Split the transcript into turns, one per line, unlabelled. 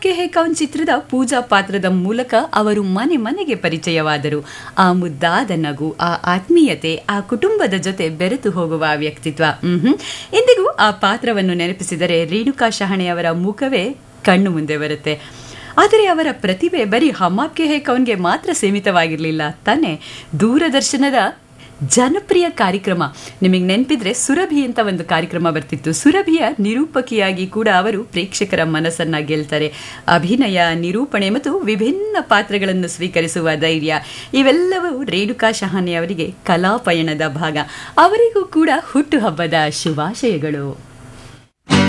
ಆಪ್ಕೆ ಹೇ ಕೌನ್ ಚಿತ್ರದ ಪೂಜಾ ಪಾತ್ರದ ಮೂಲಕ ಅವರು ಮನೆ ಮನೆಗೆ ಪರಿಚಯವಾದರು ಆ ಮುದ್ದಾದ ನಗು ಆ ಆತ್ಮೀಯತೆ ಆ ಕುಟುಂಬದ ಜೊತೆ ಬೆರೆತು ಹೋಗುವ ವ್ಯಕ್ತಿತ್ವ ಮ್ಹೂ. ಇಂದಿಗೂ ಆ ಪಾತ್ರವನ್ನು ನೆನಪಿಸಿದರೆ ರೇಣುಕಾ ಶಹಣೆಯವರ ಮುಖವೇ ಕಣ್ಣು ಮುಂದೆ ಬರುತ್ತೆ ಆದರೆ ಅವರ ಪ್ರತಿಭೆ ಬರೀ ಹಮಾಕೆ ಹೇ ಕೌನ್ಗೆ ಮಾತ್ರ ಸೀಮಿತವಾಗಿರಲಿಲ್ಲ ತಾನೇ ದೂರದರ್ಶನದ ಜನಪ್ರಿಯ ಕಾರ್ಯಕ್ರಮ ನಿಮಗೆ ನೆನಪಿದ್ರೆ ಸುರಭಿ ಅಂತ ಒಂದು ಕಾರ್ಯಕ್ರಮ ಬರ್ತಿತ್ತು ಸುರಭಿಯ ನಿರೂಪಕಿಯಾಗಿ ಕೂಡ ಅವರು ಪ್ರೇಕ್ಷಕರ ಮನಸ್ಸನ್ನ ಗೆಲ್ತಾರೆ ಅಭಿನಯ ನಿರೂಪಣೆ ಮತ್ತು ವಿಭಿನ್ನ ಪಾತ್ರಗಳನ್ನು ಸ್ವೀಕರಿಸುವ ಧೈರ್ಯ ಇವೆಲ್ಲವೂ ರೇಣುಕಾ ಶಹಾನೆ ಅವರಿಗೆ ಕಲಾ ಪಯಣದ ಭಾಗ ಅವರಿಗೂ ಕೂಡ ಹುಟ್ಟುಹಬ್ಬದ ಶುಭಾಶಯಗಳು